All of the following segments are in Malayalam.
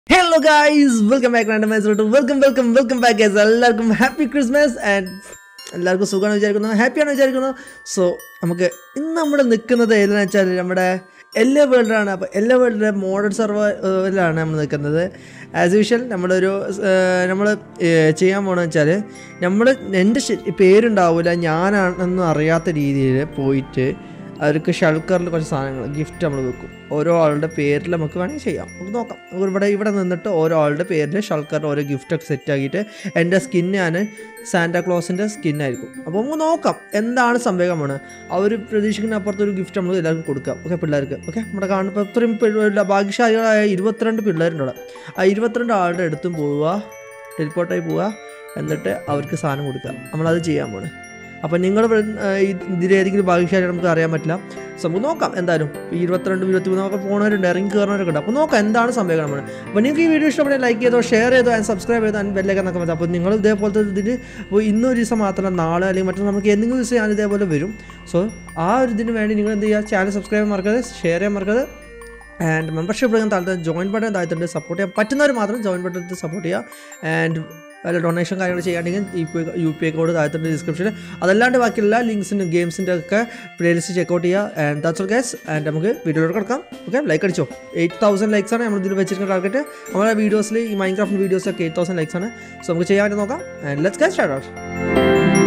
Hello guys welcome back right welcome welcome welcome back guys എല്ലാവർക്കും ഹാപ്പി ക്രിസ്മസ് ആൻഡ് എല്ലാവർക്കും സുഖമാണ് വിചാരിക്കുന്നു ഹാപ്പിയാണ് വിചാരിക്കുന്നു സോ നമുക്ക് ഇന്ന് നമ്മൾ നിൽക്കുന്നത് ഏതെന്ന് വെച്ചാൽ നമ്മുടെ എല്ലാ വേൾഡിലാണ് അപ്പോൾ എല്ലാ വേൾഡിലെ മോഡേൺ സർവൈവലാണ് നമ്മൾ നിൽക്കുന്നത് ആസ് യൂഷ്വൽ നമ്മളൊരു നമ്മൾ ചെയ്യാൻ പോകണമെന്ന് വെച്ചാൽ നമ്മൾ എൻ്റെ ശ- പേരുണ്ടാവില്ല ഞാനാണെന്ന് അറിയാത്ത രീതിയിൽ പോയിട്ട് അവർക്ക് ഷൾക്കറിൽ കുറച്ച് സാധനങ്ങൾ ഗിഫ്റ്റ് നമ്മൾ വെക്കും ഓരോ ആളുടെ പേരിൽ നമുക്ക് വേണമെങ്കിൽ ചെയ്യാം നമുക്ക് നോക്കാം നമുക്ക് ഇവിടെ ഇവിടെ നിന്നിട്ട് ഓരോ ആളുടെ പേരിൽ ഷൾക്കറിൽ ഓരോ ഗിഫ്റ്റൊക്കെ സെറ്റ് ആക്കിയിട്ട് എൻ്റെ സ്കിൻ ഞാൻ സാന്റാക്ലോസിൻ്റെ സ്കിന്നായിരിക്കും അപ്പോൾ നമുക്ക് നോക്കാം എന്താണ് സംഭവമാണ് അവർ പ്രതീക്ഷിക്കുന്ന അപ്പുറത്ത് ഒരു ഗിഫ്റ്റ് നമ്മൾ എല്ലാവർക്കും കൊടുക്കാം ഓക്കെ പിള്ളേർക്ക് ഓക്കെ നമ്മുടെ കാണുമ്പോൾ ഇത്രയും പിള്ള- ഭാഗ്യശാലികളായ ഇരുപത്തിരണ്ട് പിള്ളേരുണ്ട് അവിടെ ആ ഇരുപത്തിരണ്ട് ആളുടെ അടുത്തും പോവുക ടെലിപ്പോർട്ടായി പോവുക എന്നിട്ട് അവർക്ക് സാധനം കൊടുക്കുക നമ്മളത് ചെയ്യാൻ പോണ് അപ്പം നിങ്ങൾ ഇതിലേതെങ്കിലും ഭാഗ്യശാലി നമുക്ക് അറിയാൻ പറ്റില്ല സോ നമുക്ക് നോക്കാം എന്തായാലും ഈ ഇരുപത്തിരണ്ട് ഇരുപത്തി മൂന്നൊക്കെ പോകുന്നവരുണ്ട് ഇറങ്ങി കയറുന്നവരൊക്കെ ഉണ്ട് അപ്പോൾ നോക്കാം എന്താണ് സംഭവം നമ്മൾ അപ്പോൾ നിങ്ങൾക്ക് ഈ വീഡിയോ ഇഷ്ടപ്പെട്ടെങ്കിൽ ലൈക്ക് ചെയ്തോ ഷെയർ ചെയ്തോ ആൻഡ് സബ്സ്ക്രൈബ് ചെയ്തോ ആൻഡ് ബെല്ലൊക്കെ നോക്കാൻ പറ്റും അപ്പോൾ നിങ്ങൾ ഇതേപോലത്തെ ഇതിന് ഇപ്പോൾ ഇന്നൊരു ദിവസം മാത്രമല്ല നാളെ അല്ലെങ്കിൽ മറ്റു നമുക്ക് എന്തെങ്കിലും ദിവസം ഞാൻ ഇതേപോലെ വരും സോ ആ ഒരു ഇതിന് വേണ്ടി നിങ്ങൾ എന്ത് ചെയ്യുക ചാനൽ സബ്സ്ക്രൈബ് ചെയ്യാൻ മറക്കരുത് ഷെയർ ചെയ്യാൻ മറക്കരുത് ആൻഡ് മെമ്പർഷിപ്പ് എടുക്കാൻ താഴത്തെ ജോയിൻ ബട്ടൺ താഴത്തുണ്ട് സപ്പോർട്ട് ചെയ്യാൻ പറ്റുന്നവർ മാത്രം ജോയിൻ ബട്ടൺ സപ്പോർട്ട് ചെയ്യുക ആൻഡ് വല്ല ഡൊണേഷൻ കാര്യങ്ങൾ ചെയ്യുകയാണെങ്കിൽ U P U P I code താഴത്തുണ്ട് ഡിസ്ക്രിപ്ഷനിൽ അതല്ലാണ്ട് ബാക്കി എല്ലാ ലിങ്ക്സിനും ഗെയിംസിൻ്റെ ഒക്കെ പ്ലേലിസ്റ്റ് ചെക്കൗട്ട് ചെയ്യുക and that's all guys and നമുക്ക് വീഡിയോയിലോട്ട് കിടക്കാം ഓക്കെ ലൈക്ക് അടിച്ചോ എയ്റ്റ് തൗസൻഡ് ലൈക്സ് ആണ് നമ്മൾ ഇതിൽ വെച്ചിരിക്കുന്ന ടാർഗറ്റ് നമ്മുടെ വീഡിയോസിൽ ഈ മൈൻക്രാഫ്റ്റ് വീഡിയോസൊക്കെ എയ്റ്റ് തൗസൻഡ് ലൈക്സ് ആണ് സോ നമുക്ക് ചെയ്യാൻ വേണ്ടി നോക്കാം and let's guys start out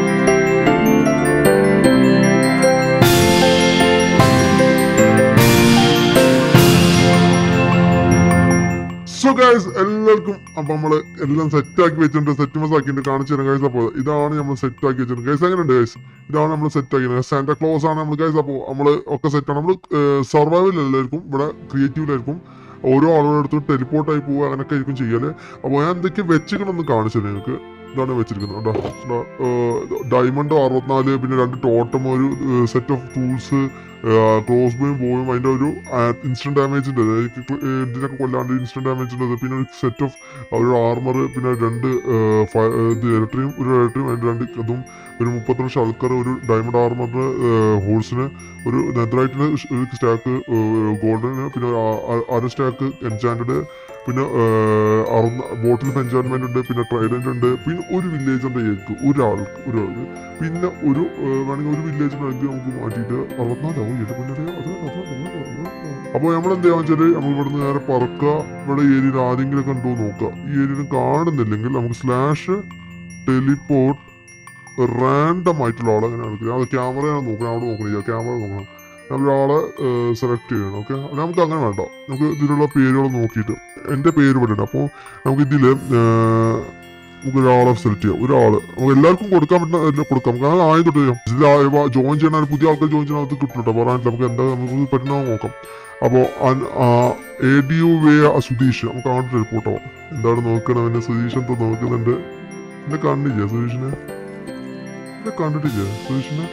so guys എല്ലാവർക്കും അപ്പൊ നമ്മള് എല്ലാം സെറ്റ് ആക്കി വെച്ചിട്ടുണ്ട് സെറ്റ് മസ് ആക്കിയിട്ട് കാണിച്ചു തരാം ഗൈസ് അപ്പോൾ ഇതാണ് നമ്മൾ സെറ്റ് ആക്കി വെച്ചിട്ടുണ്ട് ഗൈസ് എങ്ങനെയുണ്ട് ഗൈസ് ഇതാണ് നമ്മൾ സെറ്റ് ആക്കിയത് സാന്റ ക്ലോസ് ആണ് നമ്മൾ ഗൈസ് അപ്പോൾ നമ്മള് ഒക്കെ സെറ്റ് ആണ് നമ്മൾ സർവൈവൽ എല്ലാവർക്കും ഇവിടെ ക്രിയേറ്റീവിലായിരിക്കും ഓരോ ആളുകളുടെ അടുത്തും ടെലിപ്പോർട്ട് ആയി പോവുക അങ്ങനെയൊക്കെ ആയിരിക്കും ചെയ്യല് അപ്പോൾ ഞാൻ എന്തൊക്കെ വെച്ചിക്കണമെന്ന് കാണിച്ചു തരാം നിങ്ങൾക്ക് ഇതാണ് വെച്ചിരിക്കുന്നത് കേട്ടോ ഡയമണ്ട് അറുപത്തിനാല് പിന്നെ രണ്ട് ടോട്ടം ഒരു സെറ്റ് ഓഫ് ടൂൾസ് ക്രോസ് ബോയും പോയും അതിൻ്റെ ഒരു ഇൻസ്റ്റന്റ് ഡാമേജിൻ്റെ ഇതിനൊക്കെ കൊല്ലാണ്ട് ഇൻസ്റ്റന്റ് ഡാമേജ് ഉണ്ട് പിന്നെ ഒരു സെറ്റ് ഓഫ് ഒരു ആർമർ പിന്നെ രണ്ട് ഏർ, ഫ- ഏർ, ഇത് ഇലക്ട്രിയും ഒരു ഇലക്ട്രിയും അതിൻ്റെ രണ്ട് ഇതും ഒരു മുപ്പത്തിരണ്ട് ഷൾക്കർ ഒരു ഡയമണ്ട് ആർമറിന് ഹോൾസിന് ഒരു നെതറൈറ്റിന് ഒരു സ്റ്റാക്ക് ഗോൾഡന് പിന്നെ ഒരു ആ- ആ- അര സ്റ്റാക്ക് എൻചാൻഡ് പിന്നെ ബോട്ടിൽ ഓഫ് എൻജോയ്മെന്റ് ഉണ്ട് പിന്നെ ട്രൈഡന്റ് ഉണ്ട് പിന്നെ ഒരു വില്ലേജിന്റെ എഗ് ഒരാൾക്ക് ഒരാൾക്ക് പിന്നെ ഒരു ഏർ, വേണമെങ്കിൽ ഒരു വില്ലേജിന്റെ എഗ് നമുക്ക് മാറ്റിയിട്ട് അറുപത്തിനാലാവും എട്ട് പിന്നെ അത് അപ്പോൾ നമ്മൾ എന്ത് ചെയ്യാന്ന് വെച്ചാൽ നമ്മൾ ഇവിടുന്ന് നേരെ പറക്കുക ഇവിടെ ഏരിയയിൽ ആരെങ്കിലും ഒക്കെ ഉണ്ടോ എന്ന് നോക്കുക ഈ ഏരിയയിൽ കാണുന്നില്ലെങ്കിൽ നമുക്ക് സ്ലാഷ് ടെലിപ്പോർട്ട് റാൻഡം ആയിട്ടുള്ള ആളെ അങ്ങനെ എടുക്കുക അത് ക്യാമറയാണ് നോക്കണം അവിടെ നോക്കണില്ല ക്യാമറ നോക്കണം നമ്മൾ ഒരാളെ സെലക്ട് ചെയ്യണം ഓക്കെ നമുക്ക് അങ്ങനെ വേണ്ട നമുക്ക് ഇതിലുള്ള പേരുകൾ നോക്കിയിട്ട് എൻ്റെ പേര് ഇവിടെ ഉണ്ട് അപ്പോൾ നമുക്ക് ഇതിൽ നമുക്ക് ഒരാളെ സെലക്ട് ചെയ്യാം ഒരാൾ നമുക്ക് എല്ലാവർക്കും കൊടുക്കാൻ പറ്റുന്ന എല്ലാം കൊടുക്കാം നമുക്ക് അത് ആദ്യം തൊട്ട് ചെയ്യാം ഇതിൽ ജോയിൻ ചെയ്യണ പുതിയ ആൾക്കാർ ജോയിൻ ചെയ്യണ അത് കിട്ടും കേട്ടോ പറയാനില്ല നമുക്ക് എന്താ നമുക്ക് പറ്റുന്ന നോക്കാം അപ്പോൾ A D U way Sudheesh നമുക്ക് അങ്ങോട്ട് റിപ്പോർട്ട് ആവാം എന്താണ് നോക്കണവൻ്റെ സുധീഷ് എന്തോ നോക്കുന്നുണ്ട് എന്നെ കണ്ടില്ലേ സുധീഷിനെ എന്നെ കണ്ടിട്ടില്ലേ സുധീഷിനെ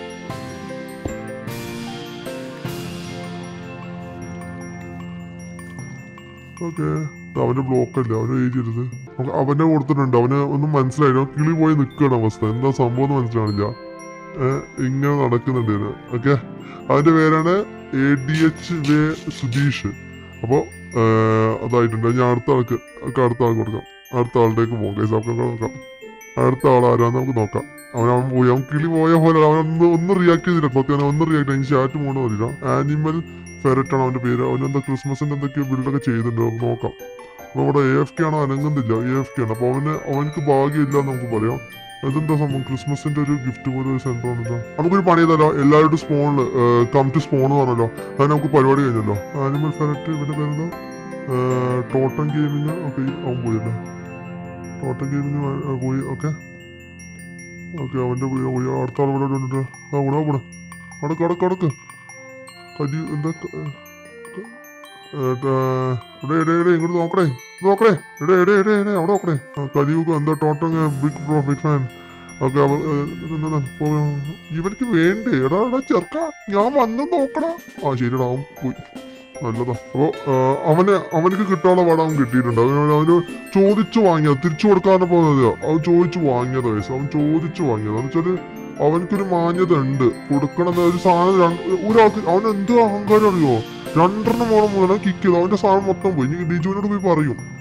ഓക്കെ അവന്റെ ബ്ലോക്ക് അല്ല അവന് എഴുതിയിരുന്നത് നമുക്ക് അവനെ കൊടുത്തിട്ടുണ്ട് അവന് ഒന്നും മനസ്സിലായില്ല അവൻ കിളി പോയി നിൽക്കുകയാണ് അവസ്ഥ എന്താ സംഭവം എന്ന് മനസ്സിലാവില്ല ഏഹ് ഇങ്ങനെ നടക്കുന്നുണ്ട് ഇതിന് ഓക്കെ അവന്റെ പേരാണ് A D H way Sudheesh അപ്പോൾ അതായിട്ടുണ്ട് ഞാൻ അടുത്ത ആൾക്ക് നമുക്ക് അടുത്ത ആൾക്ക് കൊടുക്കാം അടുത്ത ആളുടേക്ക് പോകാം കേസ് നമുക്ക് നോക്കാം അടുത്ത ആൾ ആരാന്ന് നമുക്ക് നോക്കാം അവൻ അവൻ പോയി അവൻ കിളി പോയ പോലെ അവൻ ഒന്ന് ഒന്നും റിയാക്ട് ചെയ്തില്ല സത്യം ഒന്നും റിയാക്ട് അതിന് ചാറ്റ് പോകണമെന്ന് അറിയില്ല ആനിമൽ ഫെററ്റ് ആണ് അവന്റെ പേര് അവനെന്താ ക്രിസ്മസിന്റെ എന്തൊക്കെയോ ബിൽഡൊക്കെ ചെയ്തിട്ടുണ്ട് നമുക്ക് നോക്കാം അപ്പൊ അവിടെ എ എഫ് കെ ആണ് അനങ്ങുന്നില്ല എ എഫ് കെ ആണ് അപ്പൊ അവന് അവനക്ക് ഭാഗ്യമില്ല എന്ന് നമുക്ക് പറയാം അതെന്താ സംഭവം ക്രിസ്മസിന്റെ ഒരു ഗിഫ്റ്റ് പോലെ ഒരു സെന്റർ ആണല്ലോ നമുക്കൊരു പണി ചെയ്തല്ലോ എല്ലാവരുടെ സ്പോണില് കം ടു സ്പോൺ എന്ന് പറഞ്ഞല്ലോ അത് നമുക്ക് പരിപാടി കഴിഞ്ഞല്ലോ ആനിമൽ ഫെററ്റ് ഇവന്റെ പേരെന്താ ടോട്ടം ഗെയിമിങ് ഓക്കെ അവൻ പോയല്ലോ ടോട്ടം ഗെയിമിങ് പോയി ഓക്കെ ഓക്കെ അവന്റെ പോയി പോയി അടുത്ത ആൾ ഇവിടെ ഉണ്ട് ആ ഇവിടെ അവിടെ അവിടെ കടക്ക് കടക്ക് കരി എന്താ ക- ക- ഏ, ടാ- ഇവിടെ എടേ എടേ ഇങ്ങോട്ട് നോക്കണേ ഇത് നോക്കണേ എടേ എടേ എടേ എടേ അവിടെ നോക്കണേ ആ, കലിയുഗം എന്താ totem big bro big fan okay അവ ഏ, ഇതെന്താ, പോ, ഇവർക്ക് വേണ്ടേ എടാ എടാ ചെറുക്ക ഞാൻ വന്ന് നോക്കടാ ആ ശരിടാ അവൻ പോയി നല്ലതാ അപ്പോ ആ, അവന് അവനക്ക് കിട്ടാനുള്ള വടം അവൻ കിട്ടിയിട്ടുണ്ട് അവന് അവന് ചോദിച്ചു വാങ്ങിയത് തിരിച്ചു കൊടുക്കാതെ പോകുന്നത് അവൻ ചോദിച്ചു വാങ്ങിയത് വയസ്സ് അവൻ ചോദിച്ചു വാങ്ങിയത് എന്ന് വെച്ചാല് അവനക്കൊരു മാന്യത ഉണ്ട് കൊടുക്കണത് ഒരു സാധനം രണ്ട് ഒരാൾക്ക് അവൻ എന്ത് അഹങ്കാരം അറിയോ രണ്ടെണ്ണം മോളം മുതൽ കിക്ക് ചെയ്തു അവന്റെ സാധനം മൊത്തം പോയി ഇനി ഡിജുവിനോട് പോയി പറയും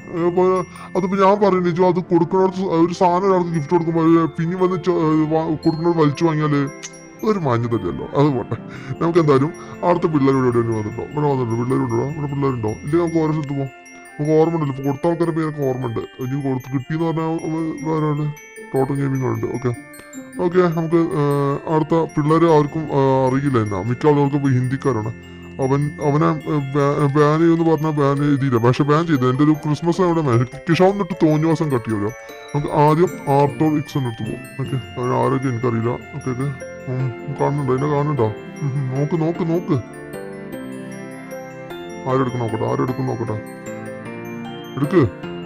അപ്പൊ അതിപ്പോ ഞാൻ പറയുന്നത് ചോ അത് കൊടുക്കണോടത്ത് ഒരു സാധനം ഒരാൾക്ക് ഗിഫ്റ്റ് കൊടുക്കുമ്പോൾ പിന്നെ വന്ന് ചോ- വാ- കൊടുക്കണോട് വലിച്ചു വാങ്ങിയാല് അതൊരു മാന്യതല്ലല്ലോ അത് പോട്ടെ നമുക്ക് എന്തായാലും അടുത്ത പിള്ളേർ ഇവിടെ എവിടെയും വന്നിട്ടുണ്ടോ ഇവിടെ വന്നിട്ടുണ്ടോ പിള്ളേരുണ്ടോ ഇവിടെ പിള്ളേരുണ്ടോ ഇല്ലെങ്കിൽ നമുക്ക് ഓരോ സ്ഥലത്ത് പോകാം നമുക്ക് ഓർമ്മ ഉണ്ടല്ലോ ഇപ്പൊ കൊടുത്ത ആൾക്കാരുടെ പേരൊക്കെ ഓർമ്മ ഉണ്ട് ഇനി കൊടുത്ത് കിട്ടിയെന്ന് പറഞ്ഞാൽ വേറെ ആള് ടോട്ടം ഗെയിമിംഗ് ഉണ്ട് ഓക്കെ ഓക്കെ നമുക്ക് ആ, അടുത്ത പിള്ളേർ ആർക്കും ആ, അറിയില്ല എന്നാ മിക്ക ആളുകൾക്കും ഇപ്പൊ ഹിന്ദിക്കാരാണ് അവൻ അവനെ ബാൻ ചെയ്യുമെന്ന് പറഞ്ഞാൽ ബാൻ ചെയ്തില്ല പക്ഷെ ബാൻ ചെയ്തു എൻ്റെ ഒരു ക്രിസ്മസ് അവിടെ കിഷോൺ തൊട്ട് തോന്നിയ ദിവസം കട്ടിയല്ലോ നമുക്ക് ആദ്യം ആർട്ടോ ഇക്സൺ എടുത്ത് പോകും ഓക്കെ അവൻ ആരൊക്കെ എനിക്കറിയില്ല ഓക്കെ ഓക്കെ കാണുന്നുണ്ടോ എന്നെ കാണുന്നുണ്ടോ ഉം, ഉം, നോക്ക് നോക്ക് നോക്ക് ആരെടുക്കും നോക്കട്ടെ ആരെടുക്കും നോക്കട്ടെ എടുക്ക്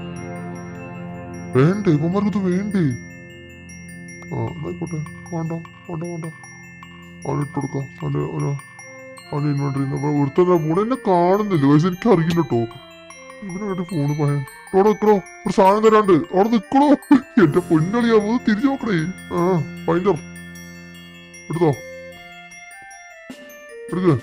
വേണ്ടേ ഇവന്മാർക്ക് ഇത് വേണ്ടേ ആ എന്നായിക്കോട്ടെ വേണ്ട വേണ്ട വേണ്ട അവന് ഇട്ട് കൊടുക്കാം അവന് അവന് അവന് ഇൻവെർട്ടറിൽ നിന്ന് ഒരുത്തന്നെ ഫോൺ എന്നെ കാണുന്നില്ല വയസ്സ് എനിക്ക് അറിയില്ല കേട്ടോ ഇവനെ വേണ്ടി ഫോണ് പറയാൻ അവിടെ നിൽക്കണോ ഒരു സാധനം തരാണ്ട് അവിടെ നിൽക്കണോ എന്റെ പൊന്നളിയാ ഒന്ന് തിരിഞ്ഞു നോക്കണേ ആ ഫൈൻഡർ എടുത്തോ എടുക്ക്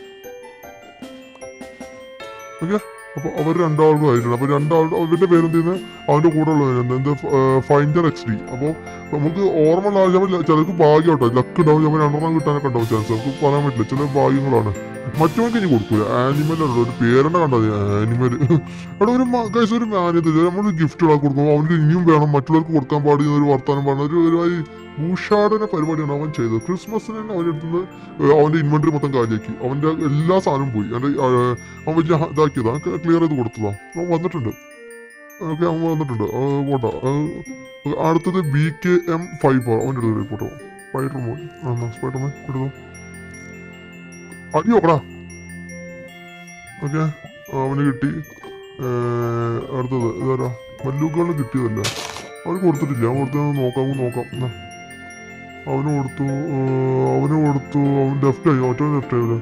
ഓക്കെ അപ്പൊ അവർ രണ്ടാൾക്കും ആയിട്ടുണ്ട് അപ്പൊ രണ്ടാളുടെ അവന്റെ പേരെന്ത് ചെയ്യുന്നത് അവന്റെ കൂടെ ഉള്ളവരുണ്ട് എന്ത് ഫൈൻഡർ എക്സ് ഡി അപ്പൊ നമുക്ക് ഓർമ്മ ഉള്ള ആൾ ചിലപ്പോൾ ചിലർക്ക് ഭാഗ്യം കേട്ടോ ലക്ക് ഉണ്ടാവും ചിലപ്പോൾ രണ്ടെണ്ണം കിട്ടാനൊക്കെ ഉണ്ടാവും ചാൻസ് നമുക്ക് പറയാൻ പറ്റില്ല ചില ഭാഗ്യങ്ങളാണ് മറ്റവർക്ക് ഇനി കൊടുക്കൂല ആനിമൽ ഉണ്ടോ ഒരു പേരെന്നെ കണ്ടത് ആനിമൽ അവിടെ ഒരു ഗൈസ് ഒരു മാന്യത നമ്മൾ ഗിഫ്റ്റ് കൊടുക്കുമ്പോൾ അവർക്ക് ഇനിയും വേണം മറ്റുള്ളവർക്ക് കൊടുക്കാൻ പാടിയ ഒരു വർത്താനം പറഞ്ഞ ഒരു ഒരു ഭൂഷാടന പരിപാടിയാണ് അവൻ ചെയ്തത് ക്രിസ്മസിന് തന്നെ അവനെടുത്തുനിന്ന് അവന്റെ ഇൻവെന്ററി മൊത്തം കാലിയാക്കി അവന്റെ എല്ലാ സാധനവും പോയി അവന്റെ ആ, അവൻ വലിയ ഹ- ഇതാക്കിയതാ ക്ലിയർ ചെയ്ത് കൊടുത്തതാ അവൻ വന്നിട്ടുണ്ട് ഓക്കെ അവൻ വന്നിട്ടുണ്ട് ആ, പോട്ടെ ആ, അടുത്തത് ബി കെ എം ഫൈവ് അവൻ്റെ അടുത്ത് റിപ്പോർട്ടോ സ്പൈഡർ മോൻ ആ സ്പൈഡർ മോൻ എടുത്തോ അടി നോക്കടാ ഓക്കെ അവന് കിട്ടി ഏ, അടുത്തത് ഇതാരാ മല്ലൂക്കുകളിന് കിട്ടിയതല്ല അവന് കൊടുത്തിട്ടില്ല അവൻ കൊടുത്തത് നോക്കാം നോക്കാം എന്നാ. അവന് കൊടുത്തു ഏ, അവന് കൊടുത്തു അവൻ ലെഫ്റ്റ് ആയി ഒറ്റ ലെഫ്റ്റ് ആയില്ല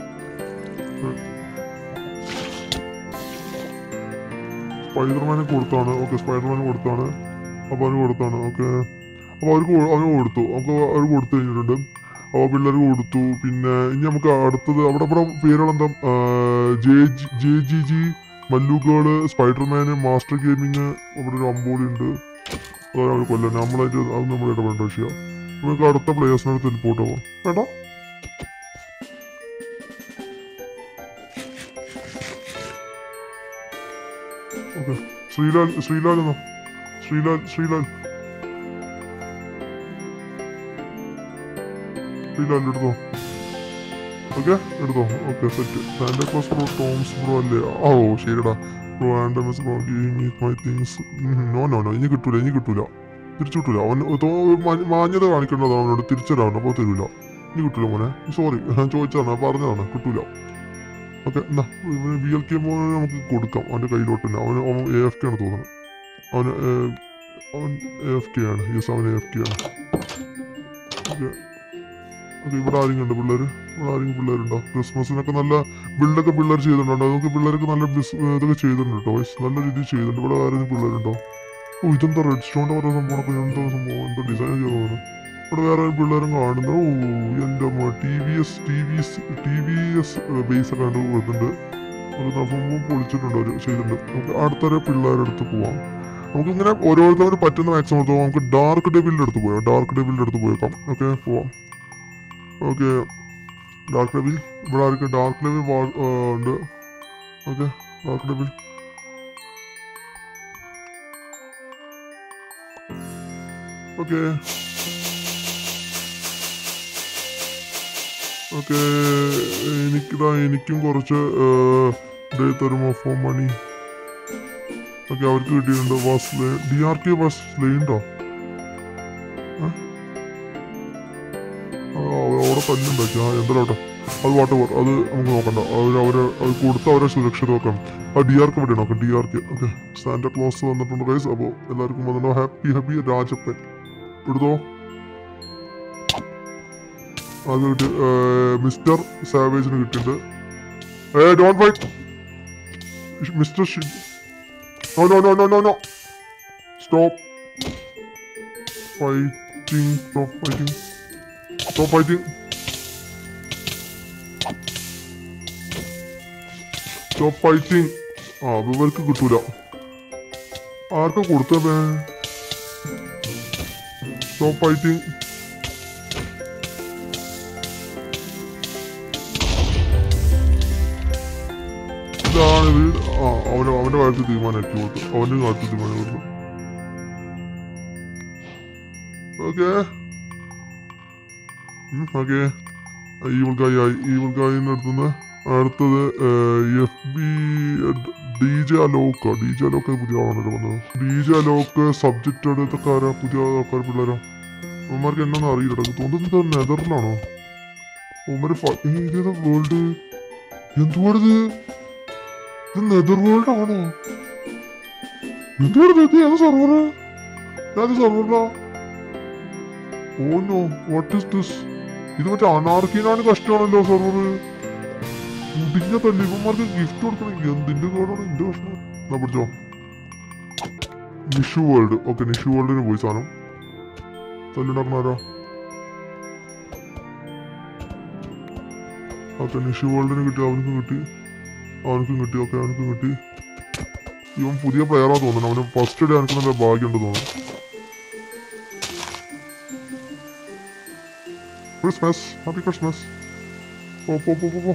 സ്പൈഡർമാനെ കൊടുത്താണ് ഓക്കെ സ്പൈഡർമാന് കൊടുത്താണ് അപ്പോൾ അവന് കൊടുത്താണ് ഓക്കെ അപ്പോൾ അവർക്ക് കൊ- അവന് കൊടുത്തു അപ്പോൾ അവർ കൊടുത്തു കഴിഞ്ഞിട്ടുണ്ട് അപ്പോൾ പിള്ളേർക്ക് കൊടുത്തു പിന്നെ ഇനി നമുക്ക് അടുത്തത് അവിടെ ഇവിടെ പേരുകളെന്താ ആ, J G- J G G Mallu girl Spiderman master gaming അവിടെ ഒരു അമ്പോളി ഉണ്ട് അതാണ് അവർ കൊല്ലം നമ്മളായിട്ട് അത് നമ്മൾ ഇടപെടേണ്ട വിഷയം നമുക്ക് അടുത്ത പ്ലേയേഴ്സിനെ അടുത്ത് റിപ്പോർട്ട് ആവാം വേണ്ട ഓക്കെ ശ്രീലാൽ ശ്രീലാൽ എന്നാ ശ്രീലാൽ ശ്രീലാൽ ശ്രീലാൽ എടുത്തോ ഓക്കെ എടുത്തോ okay set Santa Claus bro Toms bro അല്ലേ ആ ഓ ശരിടാ ബ്രോ ആൻഡമസ് bro give my things no no no ഇനി കിട്ടൂല ഇനി കിട്ടൂല തിരിച്ചു കിട്ടൂല അവൻ തോ- മാ- മാന്യത കാണിക്കേണ്ടതാണ് അവനോട് തിരിച്ചരാവണം അപ്പോൾ തരൂല ഇനി കിട്ടൂല മോനെ സോറി ഞാൻ ചോദിച്ചതാണ് പറഞ്ഞതാണ് കിട്ടൂല ഓക്കെ എന്നാ ബി എൽ കെ മോനെ നമുക്ക് കൊടുക്കാം അവൻ്റെ കയ്യിലോട്ട് തന്നെ അവന് അവൻ എ എഫ് കെ ആണ് തോന്നുന്നത് അവന് ഏഹ്, അവൻ എ എഫ് കെ ആണ് യെസ് അവൻ എ എഫ് കെ ആണ് ഓക്കെ ഓക്കെ ഇവിടെ ആരെങ്കിലും ഉണ്ട് പിള്ളേർ ഇവിടെ ആരെങ്കിലും പിള്ളേരുണ്ടോ ക്രിസ്മസിനൊക്കെ നല്ല ബിൽഡൊക്കെ പിള്ളേർ ചെയ്തിട്ടുണ്ടോ അതൊക്കെ പിള്ളേർക്ക് നല്ല ബിസ് ഇതൊക്കെ ചെയ്തിട്ടുണ്ട് കേട്ടോ guys. നല്ല രീതിയിൽ ചെയ്തിട്ടുണ്ട് ഇവിടെ ആരെങ്കിലും പിള്ളേരുണ്ടോ ഓ ഇതെന്താ റെഡ് സ്റ്റോണിന്റെ ഓരോ സംഭവമൊക്കെ എന്താ സംഭവം എന്താ ഡിസൈൻ ചെയ്ത് തോന്നുന്നു ഇവിടെ വേറെ പിള്ളേരും കാണുന്നു ഓ എൻ്റെ T V S T V S T V S base ഒക്കെ കണ്ട് കൊടുത്തിട്ടുണ്ട് അത് സംഭവം പൊളിച്ചിട്ടുണ്ട് ഒരു ചെയ്തിട്ടുണ്ട് നമുക്ക് അടുത്തൊരു പിള്ളേരുടെ അടുത്ത് പോവാം നമുക്ക് ഇങ്ങനെ ഓരോരുത്തരും പറ്റുന്ന മാക്സിമം എടുത്ത് പോവാം നമുക്ക് ഡാർക്ക് ഡെബിലിൻ്റെ അടുത്ത് പോയാം ഡാർക്ക് ഡെബിലിൻ്റെ അടുത്ത് പോയേക്കാം ഓക്കെ പോവാം ഓക്കെ ഡാർക്ക് ഡെബിൽ ഇവിടെ ആർക്ക് ഡാർക്ക് ഡെബിൽ ഉണ്ട് okay dark devil okay okay എനിക്കിതാ എനിക്കും കുറച്ച് ഡേ തരുമോ ഫോർ മണി ഓക്കെ അവർക്ക് കിട്ടിയിട്ടുണ്ട് bus D R K bus ഉണ്ടോ അവിടെ തല്ലുണ്ടാക്കി ആ എന്തായാലും അത് വാട്ട് എവർ അത് നമുക്ക് നോക്കണ്ട അവർ അവരെ അത് കൊടുത്ത അവരെ സുരക്ഷിത വെക്കണം ആ ഡി ആർ കെ ഇവിടെ നോക്കാം D R K okay Santa Claus വന്നിട്ടുണ്ട് ഗൈസ് അപ്പോൾ എല്ലാവർക്കും വന്നിട്ടുണ്ടോ ഹാപ്പി ഹാപ്പി രാജപ്പൻ എടുത്തോ അത് കിട്ടി മിസ്റ്റർ സാവേജിന് കിട്ടിയിട്ടുണ്ട് ഏ don't fight mister no no no no no no stop fighting stop fighting stop fighting stop fighting ആ ഇവർക്ക് കിട്ടൂല ആർക്കാ കൊടുത്തേ സ്റ്റോപ്പ് ഫൈറ്റിംഗ് ഇതാണ് ഇത് ആ അവന് അവന്റെ കാര്യത്തിൽ തീരുമാനം എത്തി കൊടുത്തു അവന്റെ കാര്യത്തിൽ തീരുമാനം കൊടുത്തു ഓക്കെ ഓക്കെ ഈവൾ ഗായ് ആയി ഈവൾ ഗായിന്റെ അടുത്തുനിന്ന് അടുത്തത് F B D J Aloka D J Aloka പുതിയ ആളാണല്ലോ വന്നത് ഡി ജെ അലോക്ക് സബ്ജക്റ്റ് എടുത്തൊക്കെ ആരാ പുതിയ ആൾക്കാർ പിള്ളേരാ ഉമ്മമാർക്ക് എന്നൊന്നും അറിയില്ല കേട്ടോ തോന്നുന്നത് നെതറിലാണോ ഉമ്മര് ഇതേതാ വേൾഡ് എന്തുവാണിത് ഇത് നെതർ വേൾഡ് ആണോ എന്തുവാണിത് ഇത് ഏത് സർവർ ഏത് സർവറിലാ oh no what is this ഇത് മറ്റേ അനാർക്കിനാണ് കഷ്ടമാണല്ലോ സർവർ മുടിഞ്ഞ തല്ലി ഇവന്മാർക്ക് ഗിഫ്റ്റ് കൊടുക്കണം എന്തിന്റെ കേടാണ് എന്റെ കഷ്ടം എന്നാ പിടിച്ചോ നിഷു വേൾഡ് ഓക്കെ നിഷു വേൾഡിന് പോയി സാധനം തല്ലുണ്ടാക്കണാരോ ഓക്കെ നിഷു വേൾഡിന് കിട്ടി അവനക്കും കിട്ടി അവനക്കും കിട്ടി ഓക്കെ അവനക്കും കിട്ടി ഇവൻ പുതിയ പ്ലെയറാ തോന്നുന്നു അവന് ഫസ്റ്റ് ഡേ എനിക്ക് നല്ല ഭാഗ്യമുണ്ട് തോന്നുന്നു ക്രിസ്മസ് ഹാപ്പി ക്രിസ്മസ് പോ പോ പോ പോ പോ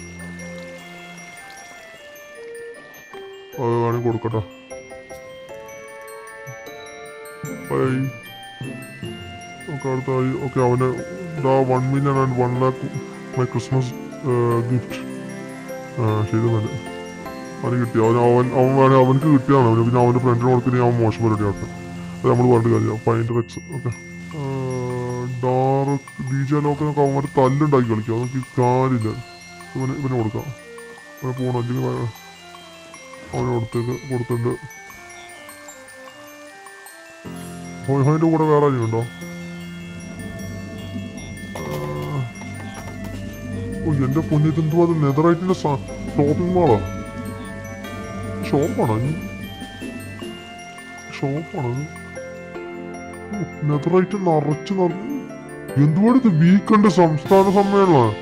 അത് വേണമെങ്കിൽ കൊടുക്കട്ടെ ബൈ ഓക്കെ അടുത്തായി ഓക്കെ അവന് ദാ one million and one lakh my Christmas gift ശരി നല്ല അവന് കിട്ടി അവൻ അവൻ അവൻ വേണേ അവനക്ക് കിട്ടിയാണ് അവന് പിന്നെ അവൻ്റെ ഫ്രണ്ടിന് കൊടുക്കുന്ന അവൻ മോശം പരിപാടി ആക്കാം അത് നമ്മൾ പറഞ്ഞിട്ട് കാര്യം find Rex okay dark D J ലോക്കിനൊക്കെ അവന്മാർ തല്ലുണ്ടാക്കി കളിക്കും അതൊക്കെ കാര്യമില്ല ഇവന് ഇവന് കൊടുക്കാം അവന് പോകണം അല്ലെങ്കിൽ വേ- അവന് കൊടുത്തേക്ക് കൊടുത്തിട്ടുണ്ട് ഹോയ് ഹോയിൻ്റെ കൂടെ വേറെ ആരെയും ഉണ്ടോ ഓ എന്റെ പൊന്നിത് എന്തുവാ അത് നെതറൈറ്റിന്റെ ഷോപ്പിംഗ് മാളാ ഷോപ്പാണോ ഷോപ്പാണോ നെതറൈറ്റ് നിറച്ച് നിറ എന്തുവാണ് ഇത് വീക്കെൻഡ് സംസ്ഥാന സമ്മേളനം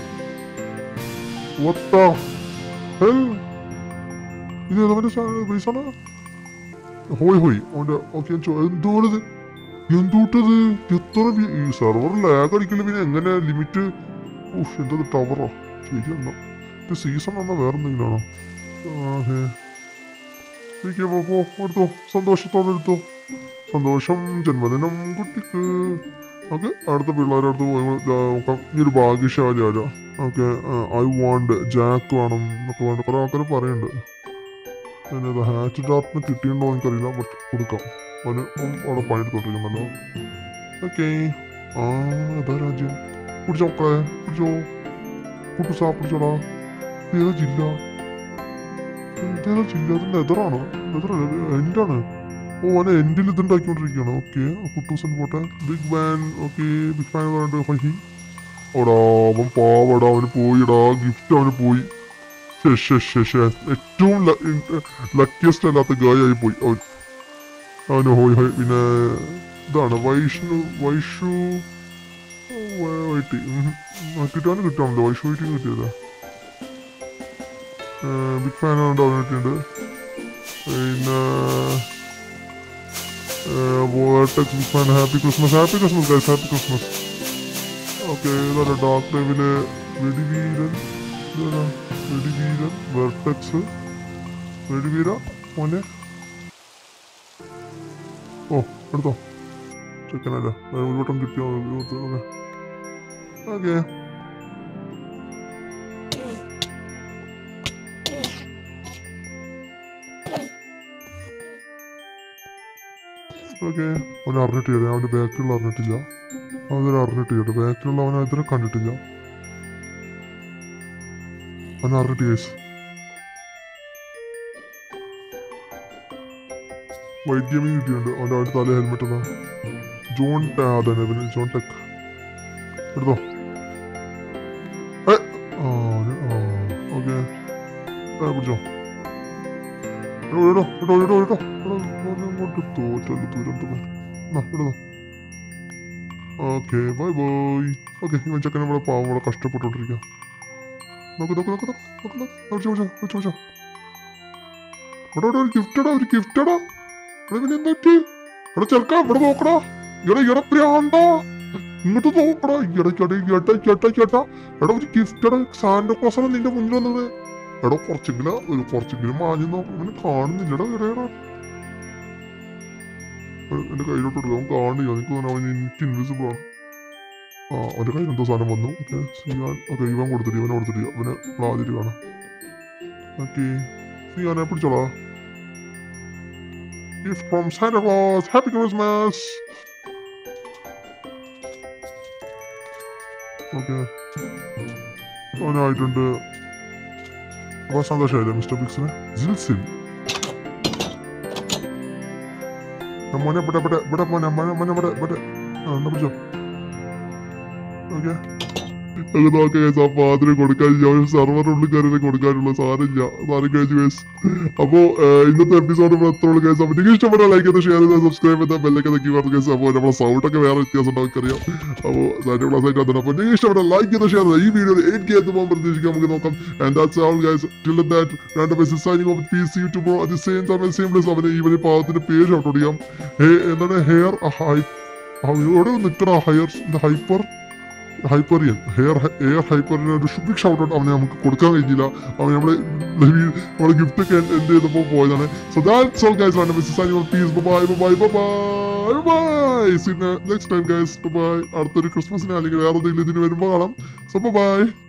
What the hell? ഇത് ഏതവന്റെ പൈസ ഹോയ് ഹോയ് അവന്റെ ഓക്കെ എന്തുവാണിത് എന്തൂട്ടത് എത്ര വി- ഈ സെർവർ ലാഗ് അടിക്കില്ല പിന്നെ എങ്ങനെ ലിമിറ്റ് ഉഫ് എന്തത് ടവറോ ശരി എന്നാ ഇത് സീസൺ ആണോ വേറെ എന്തെങ്കിലാണോ ആഹേ ഇരിക്ക് പോ, പോ എടുത്തോ സന്തോഷത്തോടെ എടുത്തോ സന്തോഷം ജന്മദിനം കുട്ടിക്ക് ഓക്കെ അടുത്ത പിള്ളേരുടെ അടുത്ത് പോയി ദാ നോക്കാം ഈ ഒരു ഭാഗ്യശാലി ആരാ ഓക്കെ ഐ വാണ്ട് ജാക്ക് വേണം എന്നൊക്കെ വേണ്ട കുറെ ആൾക്കാർ പറയുന്നുണ്ട് പിന്നെ ഹാച്ച് ഡാർട്ടിന് കിട്ടിയിട്ടുണ്ടോ എനിക്കറിയില്ല ബട്ട് കൊടുക്കാം അവന് അവൻ അവിടെ പണിയെടുത്തോണ്ടിരിക്കുന്നല്ലോ ഓക്കെ ആ അതാ രാജ്യം പിടിച്ചോ മക്കളെ പിടിച്ചോ കുട്ടുസാ പിടിച്ചോടാ ഇത് ഏതാ ജില്ല ഇതേതാ ജില്ല അത് നെതറാണ് നെതർ എൻ്റെ ആണ് ഓ അവനെ എൻഡിൽ ഇത് ഉണ്ടാക്കിക്കൊണ്ടിരിക്കുകയാണ് ഓക്കെ കുട്ടൂസൻ പോട്ടെ big ban okay big ban പറഞ്ഞിട്ട് ഹൈ ഓടാ അവൻ പാവടാ അവന് പോയിടാ ഗിഫ്റ്റ് അവന് പോയി ശ്ശെ, ശ്ശെ, ശ്ശെ, ശ്ശെ. ഏറ്റവും ലക്കിയസ്റ്റ് അല്ലാത്ത ഗായായി പോയി അവൻ അവന് ഹോയ് ഹോയ് പിന്നെ ഇതാണ് വൈഷ്ണു വൈഷു വൈറ്റി കിട്ടാനും കിട്ടാമല്ലോ വൈഷു വൈറ്റിന് കിട്ടിയതാ ബിഗ് ഫാൻ ആണ് അവന് കിട്ടിയിട്ടുണ്ട് പിന്നെ vertex big fan happy Christmas happy Christmas guys happy Christmas okay ഇതല്ല ഡാർക്ക് ടൈമില് വെടിവീരൻ ഇതാരാ? വെടിവീരൻ വെർട്ടെക്സ് വെടിവീര മോനെ ഓ എടുത്തോ ചെക്കനല്ല ഒരു വട്ടം കിട്ടിയോ ഓക്കെ ഓക്കെ ഓക്കെ അവൻ അറിഞ്ഞിട്ടില്ല അവൻ്റെ ബാക്കിലുള്ള അറിഞ്ഞിട്ടില്ല അവനൊരു അറിഞ്ഞിട്ടില്ല ബാക്കിലുള്ള അവൻ അതിനെ കണ്ടിട്ടില്ല അവൻ അറിഞ്ഞിട്ട് കേസ് വൈറ്റ് ഗെയിമിങ് കിട്ടിയിട്ടുണ്ട് അവൻ്റെ അവൻ്റെ തല ഹെൽമെറ്റ് എന്നാ ജോൺ ടാ അതന്നെ പിന്നെ ജോൺ ടെക് എടുത്തോ ഏ, ആ അവന് ആ ഓക്കെ പിടിച്ചോ എടോ എടോ എടോ എടോ എടോ എടോ അങ്ങോട്ട് തോറ്റല്ലോ ദുരന്തം എന്നാ എടുത്തോ ഓക്കെ ബൈ ബൈ ഓക്കെ ഇവൻ ചെക്കനെ ഇവിടെ പാവം ഇവിടെ കഷ്ടപ്പെട്ടുകൊണ്ടിരിക്കുക നോക്ക് നോക്ക് നോക്ക് നോക്ക് നോക്ക് നോക്ക് നോക്ക് വെച്ചോ വെച്ചോ വെച്ചോ വെച്ചോ എടാ എടാ ഒരു ഗിഫ്റ്റ് എടാ ഒരു ഗിഫ്റ്റ് എടാ എടാ പിന്നെ എന്താ പറ്റി എടാ ചെറുക്കാ ഇവിടെ നോക്കടാ ഇവിടെ ഇവിടെ പ്രാന്താ ഇങ്ങോട്ട് നോക്കടാ ഇവിടെ ചേട്ടാ ചേട്ടാ ചേട്ടാ ചേട്ടാ എടാ ഒരു ഗിഫ്റ്റ് എടാ സാന്റ ക്ലോസാണ് നിന്റെ മുന്നിൽ വന്നത് എടാ കുറച്ചെങ്കിലും ഒരു കുറച്ചെങ്കിലും മാഞ്ഞു നോക്കും ഇവനെ കാണുന്നില്ലടാ എവിടെയാടാ എ- എന്റെ കയ്യിലോട്ട് കൊടുക്കാം അവൻ കാണില്ല എനിക്ക് തോന്നുന്നു അവൻ എനിക്ക് ഇൻവിസിബിൾ ആണ് ആ അവന്റെ കയ്യിൽ എന്തോ സാധനം വന്നു ഓക്കെ സിയാൻ ഓക്കെ ഇവൻ കൊടുത്തിട്ട് ഇവനെ കൊടുത്തിട്ട് അവനെ ആദ്യമായിട്ട് കാണാം ഓക്കെ സിയാനെ പിടിച്ചോളാ Gift from Santa Claus. Happy Christmas. Okay അവനായിട്ടുണ്ട് അപ്പൊ സന്തോഷമായില്ലേ മിസ്റ്റർ ബിക്സിന് ജിൽസിൻ ആ, മോനെ ഇവിടെ ഇവിടെ ഇവിടെ മോനെ മോനെ മോനെ ഇവിടെ ഇവിടെ ആ എന്നാ പിടിച്ചോ ഓക്കെ അത് നോക്കാം ഗൈസ് അപ്പൊ അതിന് കൊടുക്കാനില്ല ഒരു സെർവറിനുള്ളിൽ കയറി കൊടുക്കാനുള്ള സാധനമില്ല സാധനം കഴിച്ചു ഗൈസ് അപ്പോ ഏഹ്, ഇന്നത്തെ എപ്പിസോഡ് ഇവിടെ എത്ര ഉള്ളു ഗൈസ് അപ്പൊ നിങ്ങൾക്ക് ഇഷ്ടപ്പെട്ട ലൈക്ക് ചെയ്ത് ഷെയർ ചെയ്ത് സബ്സ്ക്രൈബ് ചെയ്ത ബെല്ലൊക്കെ നോക്കി പറഞ്ഞു ഗൈസ് അപ്പോൾ നമ്മുടെ സൗണ്ട് ഒക്കെ വേറെ വ്യത്യാസം ഉണ്ടാവും എനിക്കറിയാം അപ്പോൾ സാറ്റർഡേ ക്ലാസ് ആയിട്ട് വന്നിട്ട് അപ്പോൾ നിങ്ങൾക്ക് ഇഷ്ടപ്പെട്ട ലൈക്ക് ചെയ്ത് ഷെയർ ചെയ്ത് ഈ വീഡിയോ എയ്റ്റ് കെ എത്തുമ്പോൾ പ്രതീക്ഷിക്കാം നമുക്ക് നോക്കാം and that's all guys till that രണ്ട് ബസ് signing off peace YouTube at the same time same place അവന് ഈ ഒരു പാവത്തിന്റെ പേര് ഔട്ട് ചെയ്യാം ഹേ എന്താണ് ഹെയർ ഹൈ എവിടെ നിൽക്കണ hire hyper Hyperion hair air Hyperion ഒരു ബിഗ് ഷൗട്ട് ഔട്ട് അവനെ നമുക്ക് കൊടുക്കാൻ കഴിഞ്ഞില്ല അവൻ നമ്മള് നമ്മളെ ഗിഫ്റ്റ് ഒക്കെ എന്ത് ചെയ്തപ്പോ പോയതാണ് സോ ദാറ്റ്സ് ഓൾ ഗൈസ് വേണ്ട Mrs Annie peace bye bye bye bye bye see next time guys bye അടുത്തൊരു ക്രിസ്മസിന് അല്ലെങ്കിൽ വേറെ എന്തെങ്കിലും ഇതിന് വരുമ്പോൾ കാണാം സോ ബൈ